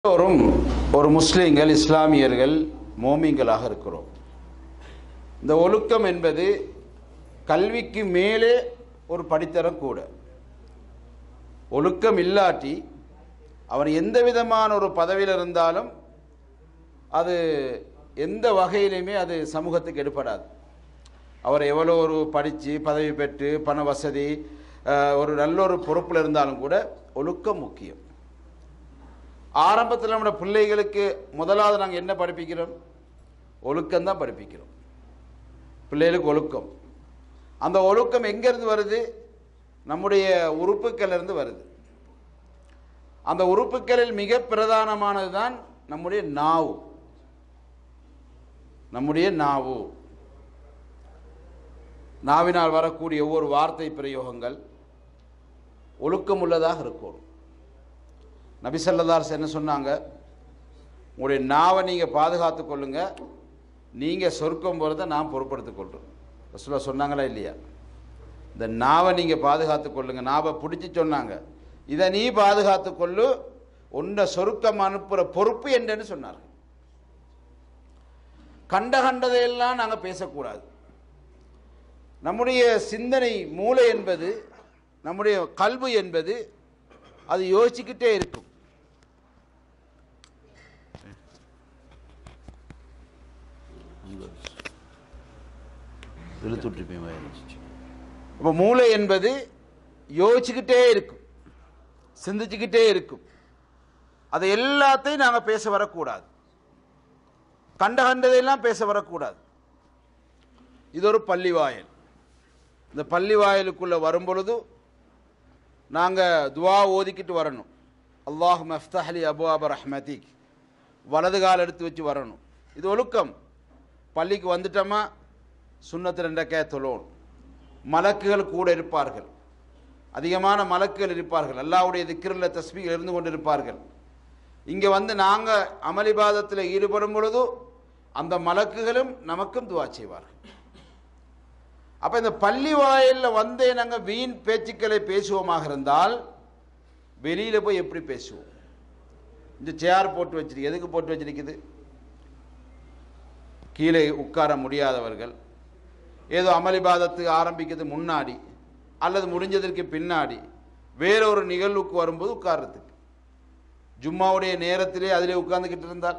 எல்லோரும் ஒரு முஸ்லீம்கள் இஸ்லாமியர்கள் மோமிங்களாக இருக்கிறோம் இந்த ஒழுக்கம் என்பது கல்விக்கு மேலே ஒரு படித்தரம் கூட ஒழுக்கம் இல்லாட்டி அவர் எந்த விதமான ஒரு பதவியில் இருந்தாலும் அது எந்த வகையிலுமே அது சமூகத்துக்கு எடுபடாது அவர் எவ்வளோ ஒரு படித்து பதவி பெற்று பண வசதி அஹ், ஒரு நல்ல ஒரு பொறுப்பில் இருந்தாலும் கூட ஒழுக்கம் முக்கியம் ஆரம்பத்தில் நம்முடைய பிள்ளைகளுக்கு முதலாவது நாங்கள் என்ன படிப்பிக்கிறோம் ஒழுக்கம் தான் படிப்பிக்கிறோம் பிள்ளைகளுக்கு ஒழுக்கம் அந்த ஒழுக்கம் எங்கேருந்து வருது நம்முடைய உறுப்புக்கள் இருந்து வருது அந்த உறுப்புகளில் மிக பிரதானமானது தான் நம்முடைய நாவு நம்முடைய நாவு நாவினால் வரக்கூடிய ஒவ்வொரு வார்த்தை பிரயோகங்கள் ஒழுக்கமுள்ளதாக இருக்கணும் நபிசல்லதார் என்ன சொன்னாங்க உங்களுடைய நாவை நீங்கள் பாதுகாத்து கொள்ளுங்க நீங்கள் சொர்க்கம் போகிறத நான் பொறுப்படுத்திக் கொள்கிறேன் ரசூலா சொன்னாங்களா இல்லையா இந்த நாவை நீங்கள் பாதுகாத்து கொள்ளுங்க நாவை பிடிச்சி சொன்னாங்க இதை நீ பாதுகாத்து கொள்ளு உன்னை சொருக்கம் அனுப்புகிற பொறுப்பு என்னன்னு சொன்னார்கள் கண்ட கண்டதையெல்லாம் நாங்கள் பேசக்கூடாது நம்முடைய சிந்தனை மூளை என்பது நம்முடைய கல்வி என்பது அது யோசிச்சுக்கிட்டே இருக்கும் அப்போ மூளை என்பது யோசிச்சுக்கிட்டே இருக்கும் சிந்திச்சுக்கிட்டே இருக்கும் அதை எல்லாத்தையும் நாங்கள் பேச வரக்கூடாது கண்ட கண்டதையெல்லாம் பேச வரக்கூடாது இது ஒரு பள்ளி வாயல் இந்த பள்ளி வாயலுக்குள்ளே வரும் பொழுது நாங்கள் துவா ஓதிக்கிட்டு வரணும் அல்லாஹ் மஃப்தஹலி அபு அப ரஹ்மதிக் வலது கால் எடுத்து வச்சு வரணும் இது ஒழுக்கம் பள்ளிக்கு வந்துட்டோமா சுண்ணத்து ரெண்டக்கே தொழணும் மலக்குகள் கூட இருப்பார்கள் அதிகமான மலக்குகள் இருப்பார்கள் அல்லாவுடைய திக்கிரில் தஸ்மிகள் இருந்து கொண்டு இருப்பார்கள் இங்கே வந்து நாங்கள் அமளிபாதத்தில் ஈடுபடும் பொழுது அந்த மலக்குகளும் நமக்கும் துவா செய்வார்கள் அப்போ இந்த பள்ளி வாயிலில் வந்தே நாங்கள் வீண் பேச்சுக்களை பேசுவோமாக இருந்தால் வெளியில் போய் எப்படி பேசுவோம் இந்த சேர் போட்டு வச்சிருக்கு எதுக்கு போட்டு வச்சிருக்குது கீழே உட்கார முடியாதவர்கள் ஏதோ அமளிபாதத்து ஆரம்பிக்கிறது முன்னாடி அல்லது முடிஞ்சதற்கு பின்னாடி வேறொரு நிகழ்வுக்கு வரும்போது உட்கார்றதுக்கு ஜும்மாவுடைய நேரத்திலே அதிலே உட்கார்ந்துக்கிட்டு இருந்தால்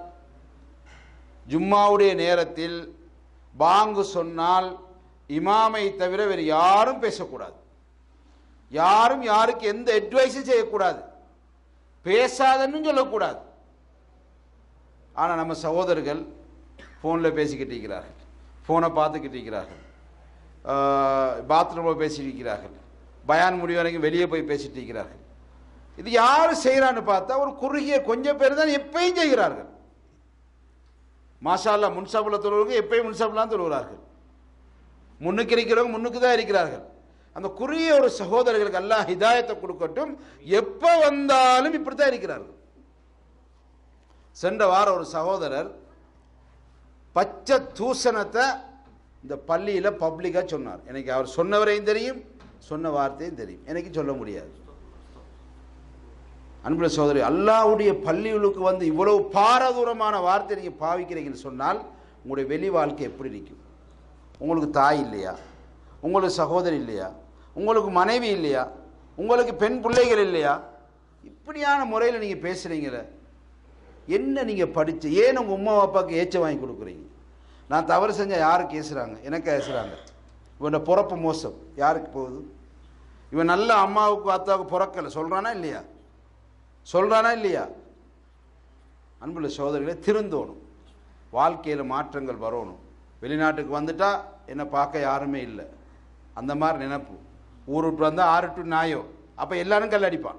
ஜும்மாவுடைய நேரத்தில் பாங்கு சொன்னால் இமாமை தவிர வேறு யாரும் பேசக்கூடாது யாரும் யாருக்கு எந்த அட்வைஸும் செய்யக்கூடாது பேசாதன்னு சொல்லக்கூடாது ஆனால் நம்ம சகோதரர்கள் ஃபோனில் பேசிக்கிட்டு இருக்கிறார்கள் ஃபோனை பார்த்துக்கிட்டு இருக்கிறார்கள் பாத்ரூமில் பேசிட்டு இருக்கிறார்கள் பயான் முடிவு வரைக்கும் வெளியே போய் பேசிட்டு இருக்கிறார்கள் இது யார் செய்கிறான்னு பார்த்தா ஒரு குறுகிய கொஞ்சம் பேர் தான் எப்பயும் செய்கிறார்கள் மாஷா அல்லா முன்சாபுல தொழுவர்கள் எப்பயும் முன்சாபுலாம் தொழுகிறார்கள் முன்னுக்கு இருக்கிறவங்க முன்னுக்கு தான் இருக்கிறார்கள் அந்த குறுகிய ஒரு சகோதரர்களுக்கு அல்லாஹ் ஹிதாயத்தை கொடுக்கட்டும் எப்போ வந்தாலும் இப்படி தான் இருக்கிறார்கள் சென்ற வாரம் ஒரு சகோதரர் பச்சை தூசணத்தை இந்த பள்ளியில் பப்ளிக்காக சொன்னார் எனக்கு அவர் சொன்னவரையும் தெரியும் சொன்ன வார்த்தையும் தெரியும் எனக்கு சொல்ல முடியாது அன்புள்ள சகோதரி அல்லாவுடைய பள்ளிகளுக்கு வந்து இவ்வளவு பாரதூரமான வார்த்தை நீங்கள் பாவிக்கிறீங்கன்னு சொன்னால் உங்களுடைய வெளி வாழ்க்கை எப்படி இருக்கும் உங்களுக்கு தாய் இல்லையா உங்களுக்கு சகோதரி இல்லையா உங்களுக்கு மனைவி இல்லையா உங்களுக்கு பெண் பிள்ளைகள் இல்லையா இப்படியான முறையில் நீங்கள் பேசுகிறீங்களே என்ன நீங்கள் படித்து ஏன் உங்கள் உமா அப்பாவுக்கு ஏச்ச வாங்கி கொடுக்குறீங்க நான் தவறு செஞ்சால் யாருக்கு ஏசுகிறாங்க எனக்கு ஏசுகிறாங்க இவனோட பிறப்பு மோசம் யாருக்கு போகுது இவன் நல்ல அம்மாவுக்கு அத்தாவுக்கு பிறக்கலை சொல்கிறானா இல்லையா சொல்கிறானா இல்லையா அன்புள்ள சோதரிகளை திருந்தோணும் வாழ்க்கையில் மாற்றங்கள் வரணும் வெளிநாட்டுக்கு வந்துட்டா என்னை பார்க்க யாருமே இல்லை அந்த மாதிரி நினப்பு ஊர் விட்டு வந்தால் ஆறு டு நாயோ அப்போ எல்லாரும் கல் அடிப்பான்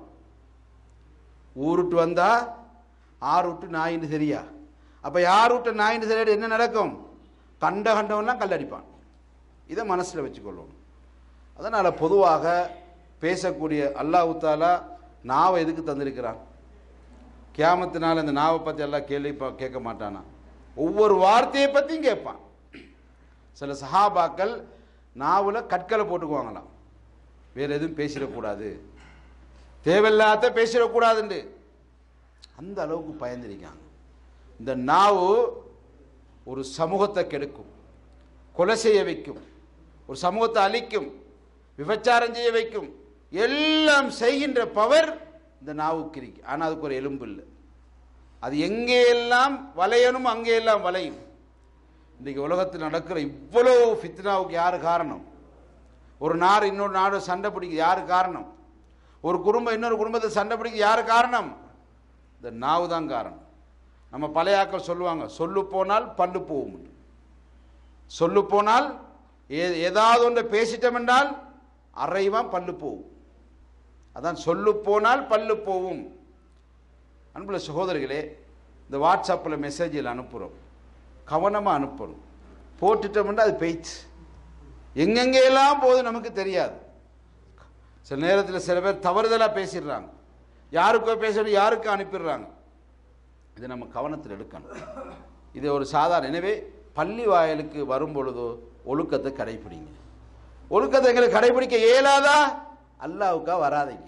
ஊர் விட்டு வந்தால் ஆறு விட்டு நாயின்னு சரியா அப்போ யார் விட்ட நாயின்னு சரியா என்ன நடக்கும் கண்ட கண்டவன்லாம் கல் அடிப்பான் இதை மனசில் வச்சுக்கொள்ளணும் அதனால் பொதுவாக பேசக்கூடிய அல்லாஹ் தாலா நாவை எதுக்கு தந்திருக்கிறான் கியாமத்தினால் இந்த நாவை பற்றி எல்லாம் கேள்வி ப- கேட்க மாட்டானா ஒவ்வொரு வார்த்தையை பற்றியும் கேட்பான் சில சஹாபாக்கள் நாவில் கற்களை போட்டுக்குவாங்களாம் வேறு எதுவும் பேசிடக்கூடாது தேவையில்லாத பேசிடக்கூடாதுண்டு அந்த அளவுக்கு பயந்துருக்காங்க இந்த நாவு ஒரு சமூகத்தை கெடுக்கும் கொலை செய்ய வைக்கும் ஒரு சமூகத்தை அழிக்கும் விபச்சாரம் செய்ய வைக்கும் எல்லாம் செய்கின்ற பவர் இந்த நாவுக்கு இருக்கு ஆனால் அதுக்கு ஒரு எலும்பு இல்லை அது எங்கே எல்லாம் வளையணும் அங்கே எல்லாம் வளையும் இன்றைக்கு உலகத்தில் நடக்கிற இவ்வளவு ஃபித்னாவுக்கு யார் காரணம் ஒரு நாடு இன்னொரு நாடு சண்டை பிடிக்க யார் காரணம் ஒரு குடும்பம் இன்னொரு குடும்பத்தை சண்டை பிடிக்க யார் காரணம் இந்த நாவு தான் காரணம் நம்ம பழைய ஆட்கள் சொல்லுவாங்க சொல்லு போனால் பல்லு போகும் சொல்லு போனால் ஏ- ஏதாவது ஒன்றை பேசிட்டோம் என்றால் அரைவான் பல்லு போகும் அதான் சொல்லு போனால் பல்லு போகும் அன்புள்ள சகோதரர்களே இந்த வாட்ஸ்அப்பில் மெசேஜில் அனுப்புகிறோம் கவனமாக அனுப்பணும் போட்டுட்டோம்னா அது போயிடுச்சு எங்கெங்கெல்லாம் போகுது நமக்கு தெரியாது சில நேரத்தில் சில பேர் தவறுதலாக பேசிடுறாங்க யாருக்கோ பேசணும் யாருக்கோ அனுப்பிடுறாங்க இதை நம்ம கவனத்தில் எடுக்கணும் இது ஒரு சாதாரண எனவே பள்ளி வாயலுக்கு வரும் பொழுதோ ஒழுக்கத்தை கடைபிடிங்க ஒழுக்கத்தை எங்களுக்கு கடைபிடிக்க இயலாதா அல்லாவுக்கா வராதீங்க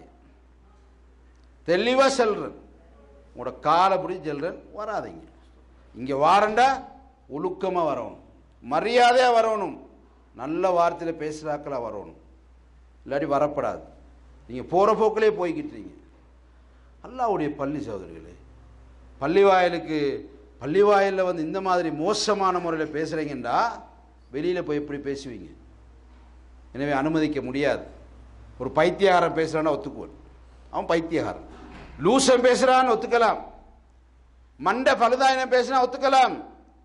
தெளிவாக செல்றேன் உங்களோட காலை பிடிச்சி செல்றேன் வராதீங்க இங்கே வாரண்டா ஒழுக்கமாக வரணும் மரியாதையாக வரணும் நல்ல வார்த்தையில் பேசுகிறாக்களாக வரணும் இல்லாட்டி வரப்படாது நீங்கள் போகிற போக்கிலே போய்கிட்டீங்க அல்லாவுடைய பள்ளி சகோதரிகளே பள்ளி வாயிலுக்கு பள்ளி வாயிலில் வந்து இந்த மாதிரி மோசமான முறையில் பேசுகிறீங்கன்றா வெளியில் போய் எப்படி பேசுவீங்க எனவே அனுமதிக்க முடியாது ஒரு பைத்தியகாரன் பேசுகிறான்னா ஒத்துக்குவன் அவன் பைத்தியகாரன் லூசன் பேசுகிறான்னு ஒத்துக்கலாம் மண்டை பழுதாயினம் பேசினா ஒத்துக்கலாம்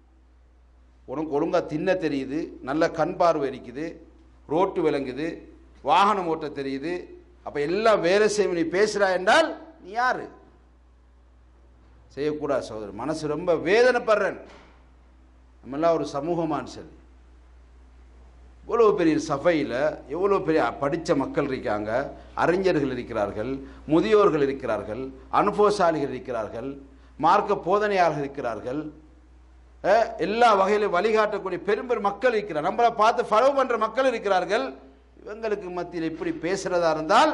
உனக்கு ஒழுங்கா தின்ன தெரியுது நல்ல கண் பார்வை இருக்குது ரோட்டு விளங்குது வாகனம் ஓட்ட தெரியுது அப்ப எல்லாம் வேலை செய்யும் நீ பேசுறா என்றால் நீ யாரு செய்யக்கூடாது சகோதரர் மனசு ரொம்ப வேதனைப்படுறேன் நம்மெல்லாம் ஒரு சமூகமான்னு சொல்லி இவ்வளோ பெரிய சபையில் எவ்வளோ பெரிய படித்த மக்கள் இருக்காங்க அறிஞர்கள் இருக்கிறார்கள் முதியோர்கள் இருக்கிறார்கள் அனுபவசாலிகள் இருக்கிறார்கள் மார்க்க போதனையாளர்கள் இருக்கிறார்கள் அஹ், எல்லா வகையிலும் வழிகாட்டக்கூடிய பெரும் பெரும் மக்கள் இருக்கிறார் நம்மளை பார்த்து ஃபாலோ பண்ணுற மக்கள் இருக்கிறார்கள் இவங்களுக்கு மத்தியில் இப்படி பேசுகிறதா இருந்தால்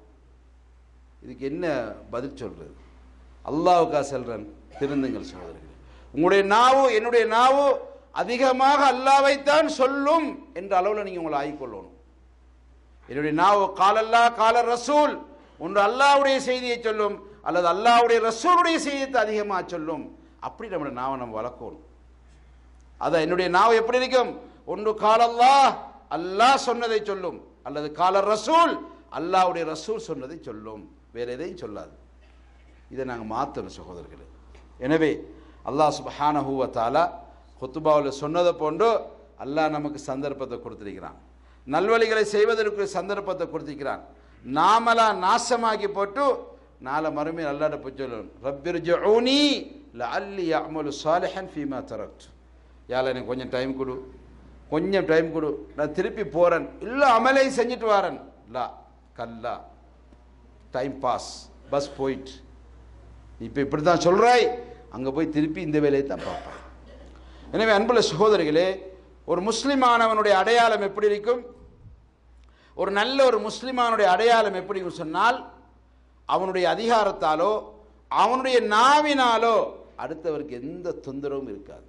இதுக்கு என்ன பதில் சொல்றது அல்லாவுக்கா செல்றன் திருந்துங்கள் சகோதரர்களே உங்களுடைய நாவு என்னுடைய நாவு அதிகமாக அல்லாவைத்தான் சொல்லும் என்ற அளவில் நீங்கள் உங்களை ஆகிக்கொள்ளணும் என்னுடைய நாவு காலல்லா கால ரசூல் ஒன்று அல்லாவுடைய செய்தியை சொல்லும் அல்லது அல்லாவுடைய ரசூலுடைய செய்தியை அதிகமாக சொல்லும் அப்படி நம்முடைய நாவை நம்ம வளர்க்கணும் அதான் என்னுடைய நாவு எப்படி இருக்கும் ஒன்று காலல்லா அல்லாஹ் சொன்னதை சொல்லும் அல்லது கால ரசூல் அல்லாஹ்வுடைய ரசூல் சொன்னதை சொல்லும் வேற எதையும் சொல்லாது இதை நாங்கள் மாற்றணும் சகோதரர்களே எனவே அல்லாஹ் சுப்ஹானஹு வ தஆலா குத்துபாவில் சொன்னதை போன்று அல்லாஹ் நமக்கு சந்தர்ப்பத்தை கொடுத்திருக்கிறான் நல்வழிகளை செய்வதற்கு சந்தர்ப்பத்தை கொடுத்திருக்கிறான் நாமலா நாசமாக்கி போட்டு நாளை மறுமை அல்லாட போய் சொல்லணும் ரப்பிர்ஜூனி லஅல்லி அமலு சாலிஹன் ஃபீமா தரக்ட் யால எனக்கு கொஞ்சம் டைம் கொடு கொஞ்சம் டைம் கொடு நான் திருப்பி போறேன் இல்லை அமலை செஞ்சுட்டு வரேன் லா கல்லா டைம் பாஸ் பஸ் போயிட்டு இப்போ இப்படி தான் சொல்கிறாய் அங்கே போய் திருப்பி இந்த வேலையை தான் பார்ப்பான் எனவே அன்புள்ள சகோதரிகளே ஒரு முஸ்லிமானவனுடைய அடையாளம் எப்படி இருக்கும் ஒரு நல்ல ஒரு முஸ்லிமானுடைய அடையாளம் எப்படி இருக்கும் சொன்னால் அவனுடைய அதிகாரத்தாலோ அவனுடைய நாவினாலோ அடுத்தவருக்கு எந்த தொந்தரவும் இருக்காது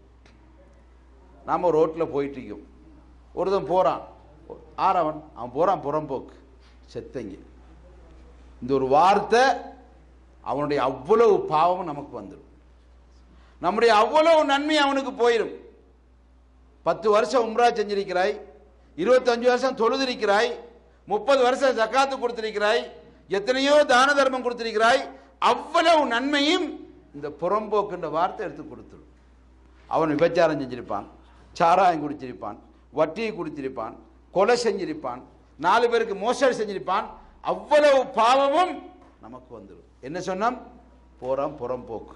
நாம் ரோட்டில் போயிட்டு இருக்கோம் ஒருத்தன் போகிறான் ஆறவன் அவன் போகிறான் புறம்போக்கு செத்தங்க இந்த ஒரு வார்த்தை அவனுடைய அவ்வளவு பாவம் நமக்கு வந்துடும் நம்முடைய அவ்வளவு நன்மை அவனுக்கு போயிடும் பத்து வருஷம் உம்ரா செஞ்சிருக்கிறாய் இருபத்தஞ்சு வருஷம் தொழுதிருக்கிறாய் முப்பது வருஷம் ஜக்காத்து கொடுத்திருக்கிறாய் எத்தனையோ தான தர்மம் கொடுத்திருக்கிறாய் அவ்வளவு நன்மையும் இந்த புறம்போக்குன்ற வார்த்தை எடுத்து கொடுத்துடும் அவன் விபச்சாரம் செஞ்சிருப்பான் சாராயம் குடிச்சிருப்பான் வட்டியை குடிச்சிருப்பான் கொலை செஞ்சிருப்பான் நாலு பேருக்கு மோசடி செஞ்சிருப்பான் அவ்வளவு பாவமும் நமக்கு வந்துடும் என்ன சொன்னோம் போறான் புறம்போக்கு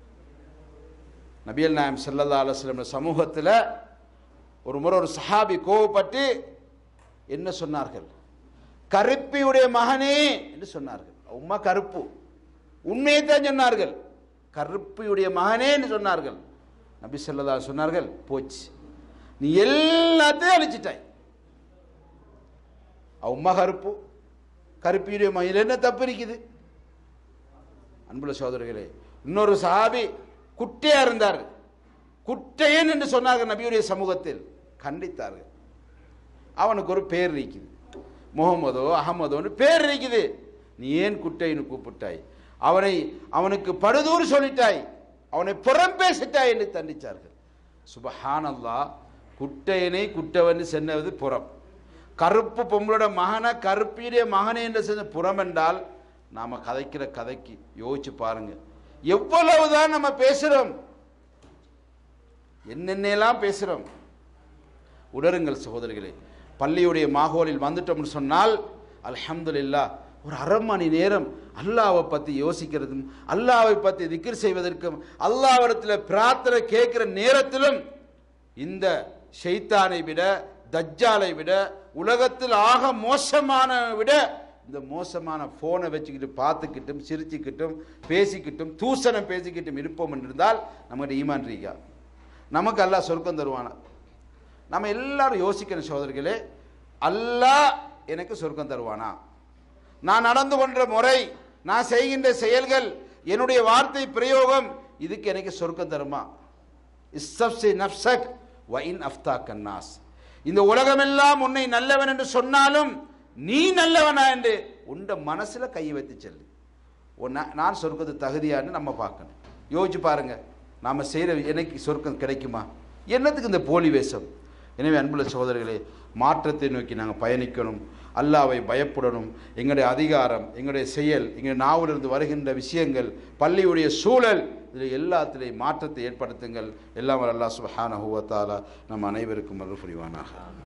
நபியல் நாயம் சல்லல்லா அலுவலம் சமூகத்தில் ஒரு முறை ஒரு சஹாபி கோவப்பட்டு என்ன சொன்னார்கள் கருப்பியுடைய மகனே என்று சொன்னார்கள் உம்மா கருப்பு உண்மையை தான் சொன்னார்கள் கருப்பியுடைய மகனே என்று சொன்னார்கள் நபி சொல்லதா சொன்னார்கள் போச்சு நீ எல்லாத்தையும் அழிச்சிட்டாய் அவ உம்மா கருப்பு கருப்பியுடைய மகன் என்ன தப்பு இருக்குது அன்புள்ள சோதரர்களே இன்னொரு சஹாபி குட்டையா இருந்தார் குட்டையன் என்று சொன்னார்கள் நபியுடைய சமூகத்தில் கண்டித்தார்கள் அவனுக்கு ஒரு பேர் இருக்குது முகமதோ அகமதோன்னு பேர் இருக்குது நீ ஏன் குட்டைன்னு கூப்பிட்டாய் அவனை அவனுக்கு படுதூர் சொல்லிட்டாய் அவனை புறம் பேசிட்டாய் என்று தண்டிச்சார்கள் சுபஹானல்லா குட்டையனை குட்டவன் சென்னது புறம் கருப்பு பொம்பளோட மகனை கருப்பீடைய மகனை என்று செஞ்ச புறம் என்றால் நாம கதைக்கிற கதைக்கு யோசிச்சு பாருங்க எவ்வளவுதான் நம்ம பேசுறோம் என்னென்னலாம் பேசுறோம் உணருங்கள் சகோதரிகளே பள்ளியுடைய மாகோலில் வந்துட்டோம்னு சொன்னால் அல்ஹம்துலில்லாஹ் ஒரு அரை மணி நேரம் அல்லாவை பற்றி யோசிக்கிறதும் அல்லாவை பற்றி திக்ர் செய்வதற்கும் அல்லாவிடத்தில் பிரார்த்தனை கேட்கிற நேரத்திலும் இந்த ஷைத்தானை விட தஜ்ஜாலை விட உலகத்தில் ஆக மோசமான விட இந்த மோசமான ஃபோனை வச்சுக்கிட்டு பார்த்துக்கிட்டும் சிரிச்சுக்கிட்டும் பேசிக்கிட்டும் தூசணம் பேசிக்கிட்டும் இருப்போம் என்றிருந்தால் நம்மகிட்ட ஈமான் ரீகா நமக்கு அல்லாஹ் சொர்க்கம் தருவானா நம்ம எல்லாரும் யோசிக்கணும் சோதரிகளே அல்லாஹ் எனக்கு சொர்க்கம் தருவானா நான் நடந்து கொண்ட முறை நான் செய்கின்ற செயல்கள் என்னுடைய வார்த்தை பிரயோகம் இதுக்கு எனக்கு சொர்க்கம் தருமா இஸ்ஸப்சி நப்சக் வைன் அஃப்தா கன்னாஸ் இந்த உலகமெல்லாம் உன்னை நல்லவன் என்று சொன்னாலும் நீ நல்லவனா என்று உண்ட மனசுல கையை வைத்து செல்லு உன்னை- நான் சொர்க்கத்து தகுதியான்னு நம்ம பார்க்கணும் யோசிச்சு பாருங்க நாம செய்கிற எனக்கு சொர்க்கம் கிடைக்குமா என்னத்துக்கு இந்த போலி வேஷம் எனவே அன்புள்ள சகோதரர்களே மாற்றத்தை நோக்கி நாங்கள் பயணிக்கணும் அல்லாவை பயப்படணும் எங்களுடைய அதிகாரம் எங்களுடைய செயல் எங்களுடைய நாவிலிருந்து வருகின்ற விஷயங்கள் பள்ளியுடைய சூழல் இதில் எல்லாத்திலையும் மாற்றத்தை ஏற்படுத்துங்கள் எல்லாம் வல்ல அல்லாஹ் சுப்ஹானஹு வ தஆலா நம் அனைவருக்கும் அருள் புரிவானாக